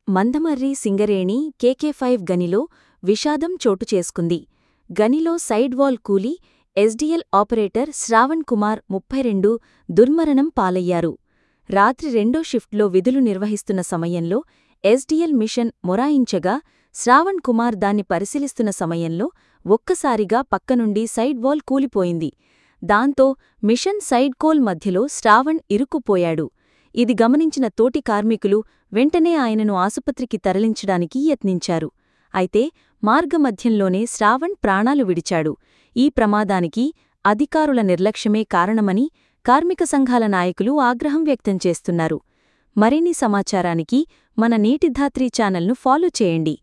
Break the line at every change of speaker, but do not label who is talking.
Mandamarri Singareni KK five గనిలో విషాదం చోటు చేసుకుంది గనిలో సైడ్ వాల్ కూలి ఎస్డీఎల్ ఆపరేటర్ శ్రావణ్ కుమార్ ముప్పై రెండు దుర్మరణం పాలయ్యారు రాత్రి రెండో షిఫ్ట్లో విధులు నిర్వహిస్తున్న సమయంలో ఎస్డీఎల్ మిషన్ మొరాయించగా శ్రావణ్ కుమార్ దాన్ని పరిశీలిస్తున్న సమయంలో ఒక్కసారిగా పక్కనుండి సైడ్ వాల్ కూలిపోయింది దాంతో మిషన్ సైడ్ కోల్ మధ్యలో శ్రావణ్ ఇరుక్కుపోయాడు ఇది గమనించిన తోటి కార్మికులు వెంటనే ఆయనను ఆసుపత్రికి తరలించడానికి యత్నించారు అయితే మార్గమధ్యంలోనే శ్రావణ్ ప్రాణాలు విడిచాడు ఈ ప్రమాదానికి అధికారుల నిర్లక్ష్యమే కారణమని కార్మిక సంఘాల నాయకులు ఆగ్రహం వ్యక్తం చేస్తున్నారు మరిన్ని సమాచారానికి మన నీటిధాత్రి ఛానల్ను ఫాలో చేయండి